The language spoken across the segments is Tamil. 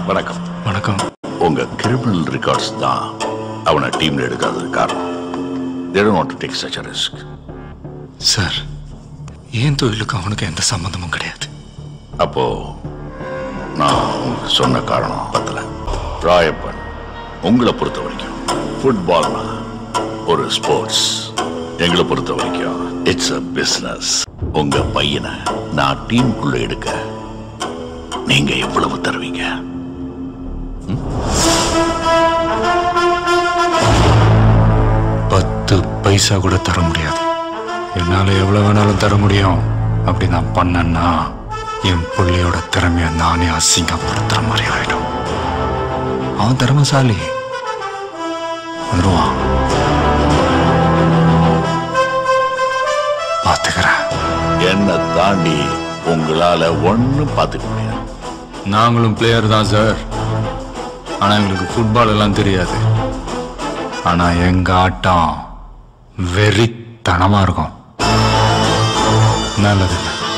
வணக்கம் வணக்கம் உங்க கிரிமினல் ரெக்கார்ட்ஸ் தான் அவனை டீம்ல எடுக்காதது காரணம் they don't want to take such a risk sir என் தொழிலுக்கு அவனுக்கு எந்த சம்மந்தமும் கிடையாது அப்போ நான் உங்களுக்கு சொன்ன காரணம் பத்தல ராயப்பன் உங்களை பொறுத்த வரைக்கும் ஃபுட்பால்னா ஒரு ஸ்போர்ட்ஸ் எங்களை பொறுத்த வரைக்கும் இட்ஸ் அ பிசினஸ் உங்க பையனை நான் டீமுக்குள்ள எடுக்க நீங்க எவ்வளவு தருவீங்க பத்து பைசா கூட தர முடியாது என்னால எவ்வளவு வேணாலும் தர முடியும் அப்படி நான் பண்ணேன்னா என் பிள்ளையோட திறமைய நானே அசிங்கப்படுத்துற மாதிரி ஆயிடும் அவன் திறமசாலி வந்துருவான் பாத்துக்கிறேன் என்னை தாண்டி உங்களால ஒண்ணும் பார்த்துக்க முடியாது நாங்களும் பிளேயர் தான் சார் ஆனா எங்களுக்கு ஃபுட்பால் எல்லாம் தெரியாது ஆனா எங்க ஆட்டம் வெறித்தனமா இருக்கும் நல்லது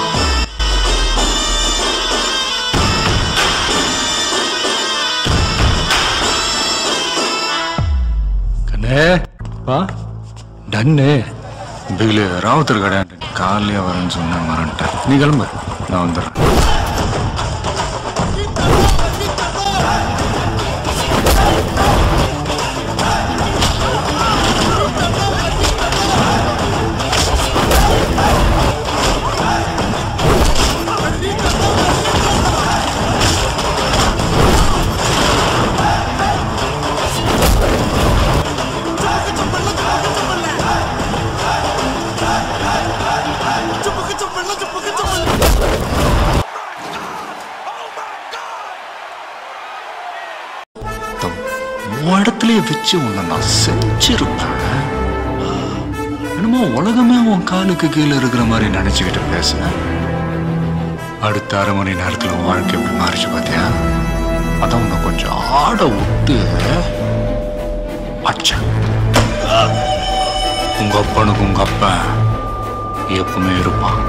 கண்ணே பா டன்னு பிகிலு ராவுத்தர் கடை காலையே வரேன்னு சொன்னேன் மறந்துட்டேன் நீ கிளம்பு நான் வந்துடுறேன் உன் இடத்துலயே வச்சு உன்னை நான் செஞ்சிருப்பேன் என்னமோ உலகமே உன் காலுக்கு கீழே இருக்கிற மாதிரி நினைச்சுக்கிட்டு பேசுனேன் அடுத்த அரை மணி நேரத்துல உன் வாழ்க்கை எப்படி மாறிச்சு பாத்தியா அதான் உன்னை கொஞ்சம் ஆட விட்டு அச்சேன் உங்க அப்பனுக்கு உங்க அப்பன் எப்பவுமே இருப்பான்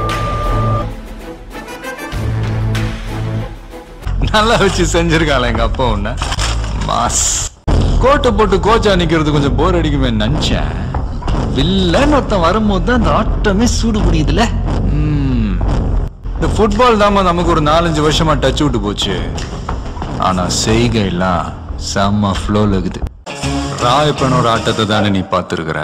நல்லா வச்சு செஞ்சிருக்காள எங்க அப்பா உன்ன மாஸ் கோட்டை போட்டு கோச்சா நிக்கிறது கொஞ்சம் போர் அடிக்குமே நினைச்சேன் வில்லன்னு ஒருத்தன் வரும்போது தான் அந்த ஆட்டமே சூடு பிடிக்குதுல ம். இந்த ஃபுட்பால் தாம நமக்கு ஒரு நாலஞ்சு வருஷமா டச் விட்டு போச்சு ஆனா செய்கை எல்லாம் செம்ம ஃப்ளோல இருக்குது ராயப்பனோட ஆட்டத்தை தானே நீ பார்த்துருக்கிற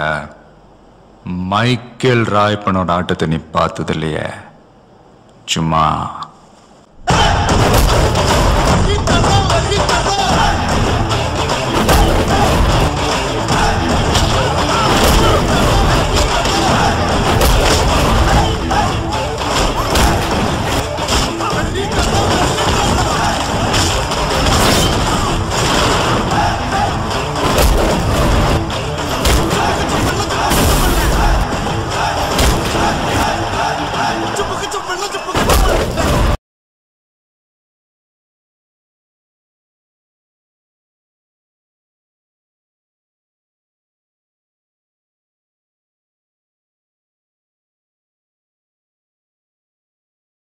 மைக்கேல் ராயப்பனோட ஆட்டத்தை நீ பார்த்தது இல்லையே சும்மா